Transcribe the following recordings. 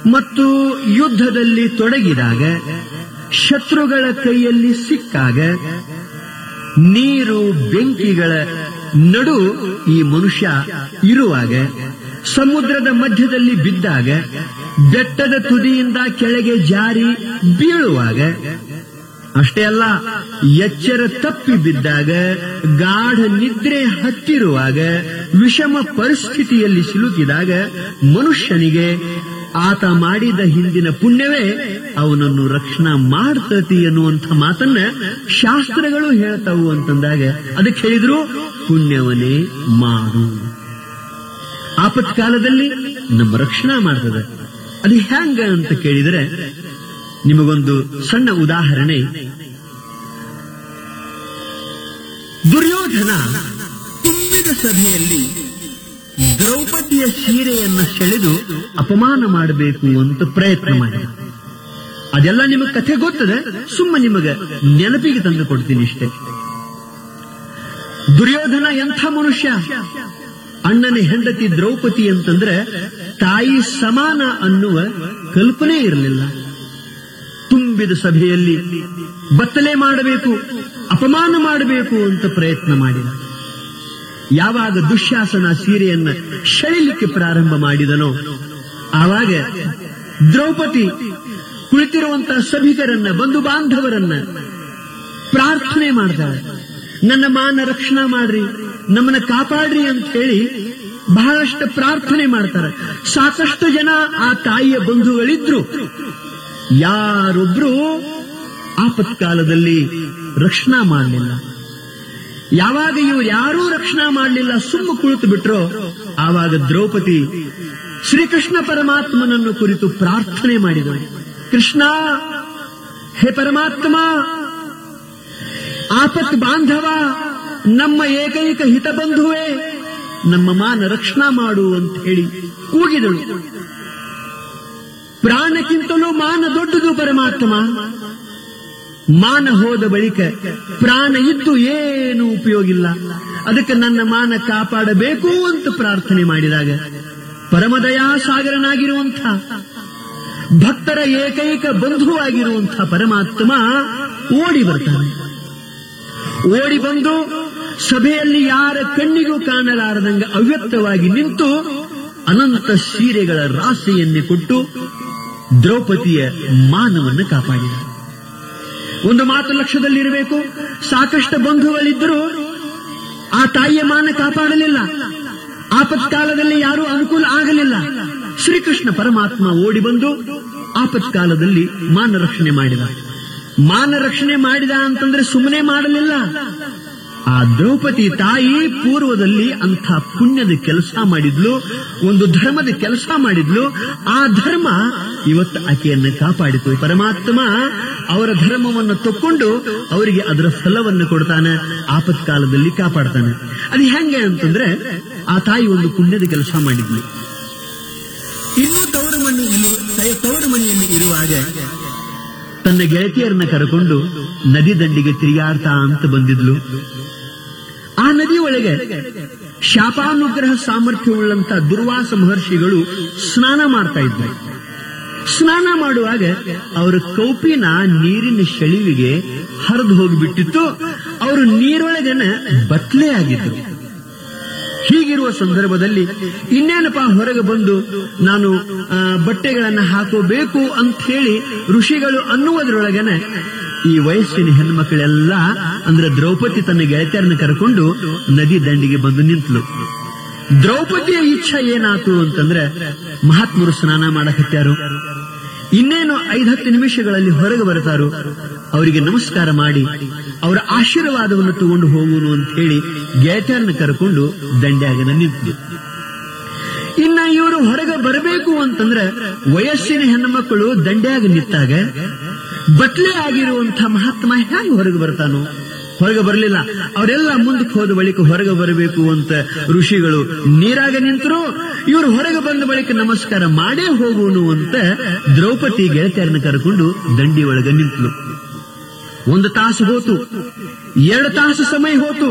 ಮತ್ತು ಯುದ್ಧದಲ್ಲಿ ತೊಡಗಿದಾಗ ಶತ್ರುಗಳ ಕೈಯಲ್ಲಿ ಸಿಕ್ಕಾಗ ನೀರು ಬೆಂಕಿಗಳ ನಡು ಈ ಮನುಷ್ಯ ಇರುವಾಗ ಸಮುದ್ರದ ಮಧ್ಯದಲ್ಲಿ ಬಿದ್ದಾಗ ಬೆಟ್ಟದ ತುದಿಯಿಂದ ಕೆಳಗೆ ಜಾರಿ ಬೀಳುವಾಗ ಅಷ್ಟೇ ಅಲ್ಲ ಎಚ್ಚರ ತಪ್ಪಿ ಬಿದ್ದಾಗ ಗಾಢ ನಿದ್ರೆ ಹತ್ತಿರುವಾಗ ವಿಷಮ ಪರಿಸ್ಥಿತಿಯಲ್ಲಿ ಸಿಲುಕಿದಾಗ ಮನುಷ್ಯನಿಗೆ ಆತ ಮಾಡಿದ ಹಿಂದಿನ ಪುಣ್ಯವೇ ಅವನನ್ನು ರಕ್ಷಣಾ ಮಾಡ್ತತಿ ಎನ್ನುವಂಥ ಮಾತನ್ನ ಶಾಸ್ತ್ರಗಳು ಹೇಳ್ತಾವು ಅಂತಂದಾಗ ಅದಕ್ಕೆ ಹೇಳಿದ್ರು ಪುಣ್ಯವನೇ ಮಾಡು ಆಪತ್ಕಾಲದಲ್ಲಿ ನಮ್ಮ ರಕ್ಷಣಾ ಮಾಡ್ತದೆ ಅದು ಹ್ಯಾಂಗ ಅಂತ ಕೇಳಿದರೆ ನಿಮಗೊಂದು ಸಣ್ಣ ಉದಾಹರಣೆ ದುರ್ಯೋಧನ ತುಂಬಿದ ಸಭೆಯಲ್ಲಿ ದ್ರೌಪದಿಯ ಸೀರೆಯನ್ನ ಸೆಳೆದು ಅಪಮಾನ ಮಾಡಬೇಕು ಅಂತ ಪ್ರಯತ್ನ ಮಾಡಿದ ಅದೆಲ್ಲ ನಿಮಗೆ ಕಥೆ ಗೊತ್ತದೆ ಸುಮ್ಮ ನಿಮಗೆ ನೆನಪಿಗೆ ತಂದು ಕೊಡ್ತೀನಿ ಇಷ್ಟೇ ದುರ್ಯೋಧನ ಎಂಥ ಮನುಷ್ಯ ಅಣ್ಣನ ಹೆಂಡತಿ ದ್ರೌಪದಿ ಅಂತಂದ್ರೆ ತಾಯಿ ಸಮಾನ ಅನ್ನುವ ಕಲ್ಪನೆ ಇರಲಿಲ್ಲ ತುಂಬಿದ ಸಭೆಯಲ್ಲಿ ಬತ್ತಲೆ ಮಾಡಬೇಕು ಅಪಮಾನ ಮಾಡಬೇಕು ಅಂತ ಪ್ರಯತ್ನ ಮಾಡಿದ ಯಾವಾಗ ದುಶ್ಯಾಸನ ಸೀರೆಯನ್ನ ಸೆಳಿಲಿಕ್ಕೆ ಪ್ರಾರಂಭ ಮಾಡಿದನೋ ಆವಾಗ ದ್ರೌಪದಿ ಕುಳಿತಿರುವಂತಹ ಸಭಿಕರನ್ನ ಬಂಧು ಬಾಂಧವರನ್ನ ಪ್ರಾರ್ಥನೆ ಮಾಡ್ತಾಳೆ ನನ್ನ ಮಾನ ರಕ್ಷಣಾ ಮಾಡ್ರಿ ನಮ್ಮನ್ನ ಕಾಪಾಡ್ರಿ ಅಂತ ಹೇಳಿ ಬಹಳಷ್ಟು ಪ್ರಾರ್ಥನೆ ಮಾಡ್ತಾರೆ ಸಾಕಷ್ಟು ಜನ ಆ ತಾಯಿಯ ಬಂಧುಗಳಿದ್ರು ಯಾರೊಬ್ರು ಆಪತ್ಕಾಲದಲ್ಲಿ ರಕ್ಷಣಾ ಮಾಡಲಿಲ್ಲ ಯಾವಾಗ ಇವ್ರು ಯಾರೂ ರಕ್ಷಣಾ ಮಾಡಲಿಲ್ಲ ಸುಮ್ಮ ಕುಳಿತು ಬಿಟ್ರೋ ಆವಾಗ ದ್ರೌಪದಿ ಶ್ರೀಕೃಷ್ಣ ಪರಮಾತ್ಮನನ್ನು ಕುರಿತು ಪ್ರಾರ್ಥನೆ ಮಾಡಿದಳು ಕೃಷ್ಣ ಹೇ ಪರಮಾತ್ಮ ಆಪತ್ ಬಾಂಧವ ನಮ್ಮ ಏಕೈಕ ಹಿತಬಂಧುವೇ ನಮ್ಮ ಮಾನ ರಕ್ಷಣಾ ಮಾಡು ಅಂತ ಹೇಳಿ ಕೂಗಿದಳು ಪ್ರಾಣಕ್ಕಿಂತಲೂ ಮಾನ ದೊಡ್ಡದು ಪರಮಾತ್ಮ ಮಾನ ಹೋದ ಬಳಿಕ ಪ್ರಾಣ ಇದ್ದು ಏನು ಉಪಯೋಗ ಇಲ್ಲ ಅದಕ್ಕೆ ನನ್ನ ಮಾನ ಕಾಪಾಡಬೇಕು ಅಂತ ಪ್ರಾರ್ಥನೆ ಮಾಡಿದಾಗ ಪರಮದಯಾ ಸಾಗರನಾಗಿರುವಂಥ ಭಕ್ತರ ಏಕೈಕ ಬಂಧುವಾಗಿರುವಂಥ ಪರಮಾತ್ಮ ಓಡಿ ಬರ್ತಾನೆ ಓಡಿ ಬಂದು ಸಭೆಯಲ್ಲಿ ಯಾರ ಕಣ್ಣಿಗೂ ಕಾಣಲಾರದಂಗ ಅವ್ಯಕ್ತವಾಗಿ ನಿಂತು ಅನಂತ ಸೀರೆಗಳ ರಾಶಿಯನ್ನೇ ಕೊಟ್ಟು ದ್ರೌಪದಿಯ ಮಾನವನ್ನು ಕಾಪಾಡಿದ ಒಂದು ಮಾತು ಲಕ್ಷ್ಯದಲ್ಲಿರಬೇಕು ಸಾಕಷ್ಟು ಬಂಧುಗಳಿದ್ದರೂ ಆ ತಾಯಿಯ ಮಾನ ಕಾಪಾಡಲಿಲ್ಲ ಆಪತ್ಕಾಲದಲ್ಲಿ ಯಾರೂ ಅನುಕೂಲ ಆಗಲಿಲ್ಲ ಶ್ರೀಕೃಷ್ಣ ಪರಮಾತ್ಮ ಓಡಿ ಬಂದು ಆಪತ್ಕಾಲದಲ್ಲಿ ಮಾನ ರಕ್ಷಣೆ ಮಾಡಿದ ಮಾನ ರಕ್ಷಣೆ ಮಾಡಿದ ಅಂತಂದ್ರೆ ಸುಮ್ಮನೆ ಮಾಡಲಿಲ್ಲ ಆ ದ್ರೌಪದಿ ತಾಯಿ ಪೂರ್ವದಲ್ಲಿ ಅಂಥ ಪುಣ್ಯದ ಕೆಲಸ ಮಾಡಿದ್ಲು ಒಂದು ಧರ್ಮದ ಕೆಲಸ ಮಾಡಿದ್ಲು ಆ ಧರ್ಮ ಇವತ್ತು ಆಕೆಯನ್ನು ಕಾಪಾಡಿತು ಪರಮಾತ್ಮ ಅವರ ಧರ್ಮವನ್ನು ತಕ್ಕೊಂಡು ಅವರಿಗೆ ಅದರ ಫಲವನ್ನು ಕೊಡ್ತಾನೆ ಆಪತ್ಕಾಲದಲ್ಲಿ ಕಾಪಾಡ್ತಾನೆ ಅದು ಹೆಂಗೆ ಅಂತಂದ್ರೆ ಆ ತಾಯಿ ಒಂದು ಪುಣ್ಯದ ಕೆಲಸ ಮಾಡಿದ್ಲು ಇನ್ನೂ ತವರು ಮಣ್ಣು ಇಲ್ಲಿ ತವರು ಮನೆಯಲ್ಲಿ ಇರುವಾಗ ತನ್ನ ಗೆಳತಿಯರನ್ನ ಕರೆಕೊಂಡು ನದಿ ದಂಡಿಗೆ ತಿರುಗಾಡ್ತಾ ಅಂತ ಬಂದಿದ್ಲು ಆ ನದಿ ಒಳಗೆ ಶಾಪಾನುಗ್ರಹ ಸಾಮರ್ಥ್ಯವುಳ್ಳಂತ ದುರ್ವಾಸ ಮಹರ್ಷಿಗಳು ಸ್ನಾನ ಮಾಡ್ತಾ ಇದ್ರು ಸ್ನಾನ ಮಾಡುವಾಗ ಅವರ ಕೌಪಿನ ನೀರಿನ ಶೆಳಿವಿಗೆ ಹರಿದು ಹೋಗಿಬಿಟ್ಟಿತ್ತು ಅವರು ನೀರೊಳಗನ ಬತ್ಲೆ ಆಗಿದ್ರು ಹೀಗಿರುವ ಸಂದರ್ಭದಲ್ಲಿ ಇನ್ನೇನಪ್ಪ ಹೊರಗೆ ಬಂದು ನಾನು ಆ, ಬಟ್ಟೆಗಳನ್ನ ಹಾಕೋಬೇಕು ಅಂತ ಹೇಳಿ ಋಷಿಗಳು ಅನ್ನುವುದರೊಳಗನ ಈ ವಯಸ್ಸಿನ ಹೆಣ್ಮಕ್ಳೆಲ್ಲ ಅಂದ್ರೆ ದ್ರೌಪದಿ ತನ್ನ ಗೆಳತಿಯರನ್ನ ಕರ್ಕೊಂಡು ನದಿ ದಂಡಿಗೆ ಬಂದು ನಿಂತಳು ದ್ರೌಪದಿಯ ಇಚ್ಛೆ ಏನಾತು ಅಂತಂದ್ರೆ ಮಹಾತ್ಮರು ಸ್ನಾನ ಮಾಡಕತ್ಯಾರು ಇನ್ನೇನು ಐದು ಹತ್ತು ನಿಮಿಷಗಳಲ್ಲಿ ಹೊರಗೆ ಬರ್ತಾರು ಅವರಿಗೆ ನಮಸ್ಕಾರ ಮಾಡಿ ಅವರ ಆಶೀರ್ವಾದವನ್ನು ತಗೊಂಡು ಹೋಗುನು ಅಂತ ಹೇಳಿ ಗೆಳತಿಯರನ್ನ ಕರ್ಕೊಂಡು ದಂಡ್ಯಾಗನ ನಿಂತರು ಇನ್ನ ಇವರು ಹೊರಗೆ ಬರಬೇಕು ಅಂತಂದ್ರೆ ವಯಸ್ಸಿನ ಹೆಣ್ಣುಮಕ್ಕಳು ದಂಡ್ಯಾಗ ನಿಂತಾಗ ಬಟ್ಲೆ ಆಗಿರುವಂತ ಮಹಾತ್ಮ ಹೇಗೆ ಹೊರಗೆ ಬರ್ತಾನೋ ಹೊರಗೆ ಬರಲಿಲ್ಲ ಅವರೆಲ್ಲ ಮುಂದಕ್ಕೆ ಹೋದ ಬಳಿಕ ಹೊರಗೆ ಬರಬೇಕು ಅಂತ ಋಷಿಗಳು ನೀರಾಗ ನಿಂತರು ಇವರು ಹೊರಗೆ ಬಂದ ಬಳಿಕ ನಮಸ್ಕಾರ ಮಾಡೇ ಹೋಗುನು ಅಂತ ದ್ರೌಪದಿ ಗೆಳತಿಯರನ್ನ ಕರ್ಕೊಂಡು ದಂಡಿ ಒಳಗೆ ನಿಂತಳು ಒಂದು ತಾಸು ಹೋತು ಎರಡು ತಾಸು ಸಮಯ ಹೋತು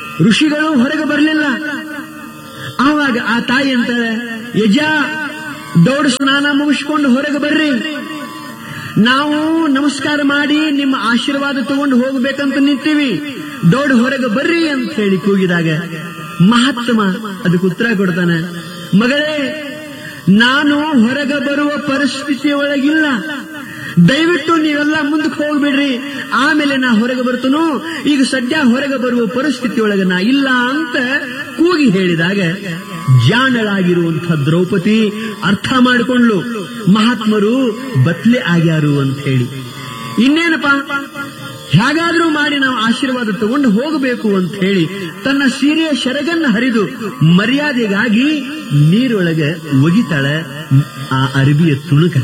ಋಷಿಗಳು ಹೊರಗೆ ಬರಲಿಲ್ಲ ಆವಾಗ ಆ ತಾಯಿ ಅಂತಾಳೆ ಯಜ ದೌಡ ಸ್ನಾನ ಮುಗಿಸ್ಕೊಂಡು ಹೊರಗೆ ಬರ್ರಿ ನಾವು ನಮಸ್ಕಾರ ಮಾಡಿ ನಿಮ್ಮ ಆಶೀರ್ವಾದ ತಗೊಂಡು ಹೋಗ್ಬೇಕಂತ ನಿಂತೀವಿ ದೌಡ ಹೊರಗೆ ಬರ್ರಿ ಅಂತ ಹೇಳಿ ಕೂಗಿದಾಗ ಮಹಾತ್ಮ ಅದಕ್ಕೆ ಉತ್ತರ ಕೊಡ್ತಾನೆ ಮಗಳೇ ನಾನು ಹೊರಗೆ ಬರುವ ಪರಿಸ್ಥಿತಿ ಒಳಗಿಲ್ಲ ದಯವಿಟ್ಟು ನೀವೆಲ್ಲ ಮುಂದಕ್ಕೆ ಹೋಗ್ಬಿಡ್ರಿ ಆಮೇಲೆ ನಾ ಹೊರಗೆ ಬರ್ತನೋ ಈಗ ಸದ್ಯ ಹೊರಗೆ ಬರುವ ಪರಿಸ್ಥಿತಿ ಒಳಗೆ ನಾ ಇಲ್ಲ ಅಂತ ಕೂಗಿ ಹೇಳಿದಾಗ ಜಾಣಳಾಗಿರುವಂಥ ದ್ರೌಪದಿ ಅರ್ಥ ಮಾಡಿಕೊಂಡ್ಲು ಮಹಾತ್ಮರು ಬತ್ಲೆ ಆಗ್ಯಾರು ಅಂತ ಹೇಳಿ ಇನ್ನೇನಪ್ಪ ಹೇಗಾದ್ರೂ ಮಾಡಿ ನಾವು ಆಶೀರ್ವಾದ ತಗೊಂಡು ಹೋಗಬೇಕು ಅಂತ ಹೇಳಿ ತನ್ನ ಸೀರೆಯ ಶರಗನ್ನ ಹರಿದು ಮರ್ಯಾದೆಗಾಗಿ ನೀರೊಳಗೆ ಒಗಿತಾಳ ಆ ಅರಬಿಯ ತುಣುಕ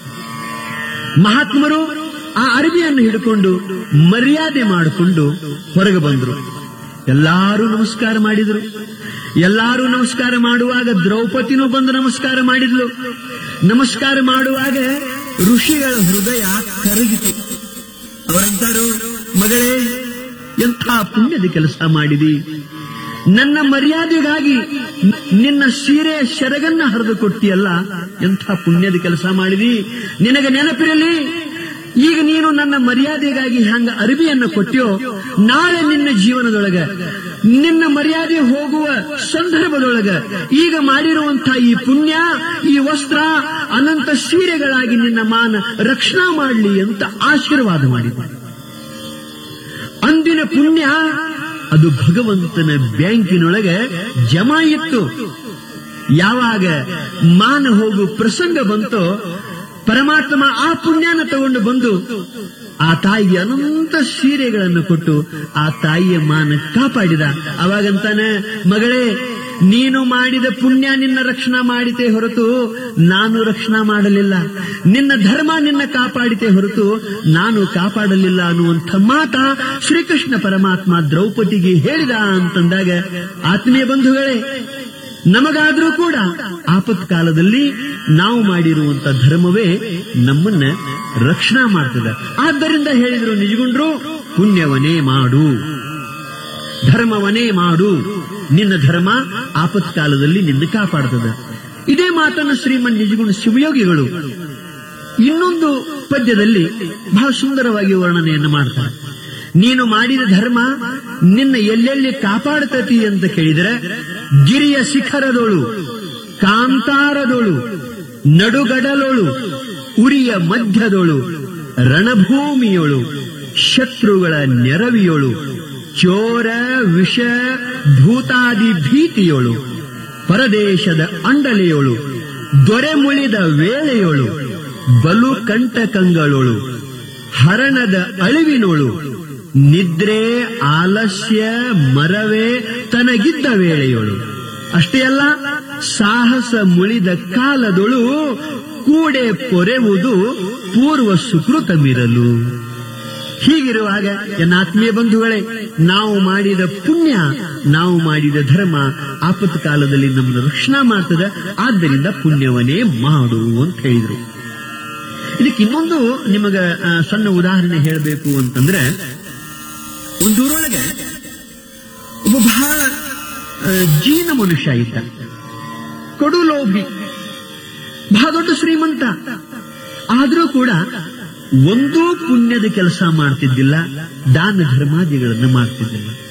ಮಹಾತ್ಮರು ಆ ಅರಬಿಯನ್ನು ಹಿಡ್ಕೊಂಡು ಮರ್ಯಾದೆ ಮಾಡಿಕೊಂಡು ಹೊರಗೆ ಬಂದ್ರು ಎಲ್ಲಾರು ನಮಸ್ಕಾರ ಮಾಡಿದ್ರು ಎಲ್ಲಾರು ನಮಸ್ಕಾರ ಮಾಡುವಾಗ ದ್ರೌಪದಿನೂ ಬಂದು ನಮಸ್ಕಾರ ಮಾಡಿದ್ಲು ನಮಸ್ಕಾರ ಮಾಡುವಾಗ ಋಷಿಗಳ ಹೃದಯ ಕರಗಿತು ಅವರಂತಾರು ಮಗಳೇ ಎಂಥ ಪುಣ್ಯದ ಕೆಲಸ ಮಾಡಿದಿ ನನ್ನ ಮರ್ಯಾದೆಗಾಗಿ ನಿನ್ನ ಸೀರೆ ಶರಗನ್ನ ಹರಿದು ಕೊಟ್ಟಿಯಲ್ಲ ಎಂಥ ಪುಣ್ಯದ ಕೆಲಸ ಮಾಡಿದಿ ನಿನಗೆ ನೆನಪಿರಲಿ ಈಗ ನೀನು ನನ್ನ ಮರ್ಯಾದೆಗಾಗಿ ಹಂಗ ಅರಬಿಯನ್ನು ಕೊಟ್ಟಿಯೋ ನಾಳೆ ನಿನ್ನ ಜೀವನದೊಳಗ ನಿನ್ನ ಮರ್ಯಾದೆ ಹೋಗುವ ಸಂದರ್ಭದೊಳಗ ಈಗ ಮಾಡಿರುವಂತಹ ಈ ಪುಣ್ಯ ಈ ವಸ್ತ್ರ ಅನಂತ ಸೀರೆಗಳಾಗಿ ನಿನ್ನ ಮಾನ ರಕ್ಷಣಾ ಮಾಡಲಿ ಅಂತ ಆಶೀರ್ವಾದ ಮಾಡಿದ್ದಾರೆ ಅಂದಿನ ಪುಣ್ಯ ಅದು ಭಗವಂತನ ಬ್ಯಾಂಕಿನೊಳಗೆ ಜಮಾ ಇತ್ತು ಯಾವಾಗ ಮಾನ ಹೋಗು ಪ್ರಸಂಗ ಬಂತೋ ಪರಮಾತ್ಮ ಆ ಪುಣ್ಯನ ತಗೊಂಡು ಬಂದು ಆ ತಾಯಿಗೆ ಅನಂತ ಸೀರೆಗಳನ್ನು ಕೊಟ್ಟು ಆ ತಾಯಿಯ ಮಾನ ಕಾಪಾಡಿದ ಅವಾಗಂತಾನೆ ಮಗಳೇ ನೀನು ಮಾಡಿದ ಪುಣ್ಯ ನಿನ್ನ ರಕ್ಷಣಾ ಮಾಡಿತೆ ಹೊರತು ನಾನು ರಕ್ಷಣಾ ಮಾಡಲಿಲ್ಲ ನಿನ್ನ ಧರ್ಮ ನಿನ್ನ ಕಾಪಾಡಿತೆ ಹೊರತು ನಾನು ಕಾಪಾಡಲಿಲ್ಲ ಅನ್ನುವಂಥ ಮಾತ ಶ್ರೀಕೃಷ್ಣ ಪರಮಾತ್ಮ ದ್ರೌಪದಿಗೆ ಹೇಳಿದ ಅಂತಂದಾಗ ಆತ್ಮೀಯ ಬಂಧುಗಳೇ ನಮಗಾದ್ರೂ ಕೂಡ ಆಪತ್ ಕಾಲದಲ್ಲಿ ನಾವು ಮಾಡಿರುವಂತ ಧರ್ಮವೇ ನಮ್ಮನ್ನ ರಕ್ಷಣಾ ಮಾಡ್ತದೆ ಆದ್ದರಿಂದ ಹೇಳಿದ್ರು ನಿಜಗುಂಡ್ರು ಪುಣ್ಯವನೇ ಮಾಡು ಧರ್ಮವನೇ ಮಾಡು ನಿನ್ನ ಧರ್ಮ ಆಪತ್ ಕಾಲದಲ್ಲಿ ನಿನ್ನ ಕಾಪಾಡ್ತದೆ ಇದೇ ಮಾತನ್ನು ಶ್ರೀಮನ್ ನಿಜಗುಣ ಶಿವಯೋಗಿಗಳು ಇನ್ನೊಂದು ಪದ್ಯದಲ್ಲಿ ಬಹಳ ಸುಂದರವಾಗಿ ವರ್ಣನೆಯನ್ನು ಮಾಡ್ತಾರೆ ನೀನು ಮಾಡಿದ ಧರ್ಮ ನಿನ್ನ ಎಲ್ಲೆಲ್ಲಿ ಕಾಪಾಡ್ತತಿ ಅಂತ ಕೇಳಿದರೆ ಗಿರಿಯ ಶಿಖರದೋಳು ಕಾಂತಾರದೋಳು ನಡುಗಡಲೋಳು ಉರಿಯ ಮಧ್ಯದೋಳು ರಣಭೂಮಿಯೋಳು ಶತ್ರುಗಳ ನೆರವಿಯೋಳು ಚೋರ ವಿಷ ಭೂತಾದಿ ಭೀತಿಯೋಳು ಪರದೇಶದ ಅಂಡಲೆಯೋಳು ದೊರೆ ಮುಳಿದ ವೇಳೆಯೋಳು ಬಲು ಕಂಟಕಂಗಳೋಳು ಹರಣದ ಅಳಿವಿನೋಳು ನಿದ್ರೆ ಆಲಸ್ಯ ಮರವೇ ತನಗಿದ್ದ ವೇಳೆಯೋಳು ಅಷ್ಟೇ ಅಲ್ಲ ಸಾಹಸ ಮುಳಿದ ಕಾಲದೊಳು ಕೂಡೆ ಪೊರೆವುದು ಪೂರ್ವ ಸುಕೃತ ಮಿರಲು ಹೀಗಿರುವಾಗ ಎನ್ನ ಆತ್ಮೀಯ ಬಂಧುಗಳೇ ನಾವು ಮಾಡಿದ ಪುಣ್ಯ ನಾವು ಮಾಡಿದ ಧರ್ಮ ಆಪತ್ತು ಕಾಲದಲ್ಲಿ ನಮ್ಮನ್ನು ರಕ್ಷಣಾ ಮಾಡ್ತದೆ ಆದ್ದರಿಂದ ಪುಣ್ಯವನ್ನೇ ಮಾಡು ಅಂತ ಹೇಳಿದ್ರು ಇದಕ್ಕೆ ಇನ್ನೊಂದು ನಿಮಗ ಆ, ಸಣ್ಣ ಉದಾಹರಣೆ ಹೇಳಬೇಕು ಅಂತಂದ್ರೆ ಒಂದೂರೊಳಗೆ ಒಬ್ಬ ಬಹಳ ಆ, ಜೀನ ಮನುಷ್ಯ ಇದ್ದ ಕಡು ಲೋಭಿ ಬಹಳ ದೊಡ್ಡ ಶ್ರೀಮಂತ ಆದರೂ ಕೂಡ ಒಂದೂ ಪುಣ್ಯದ ಕೆಲಸ ಮಾಡ್ತಿದ್ದಿಲ್ಲ ದಾನ ಧರ್ಮಾದಿಗಳನ್ನು ಮಾಡ್ತಿದ್ದಿಲ್ಲ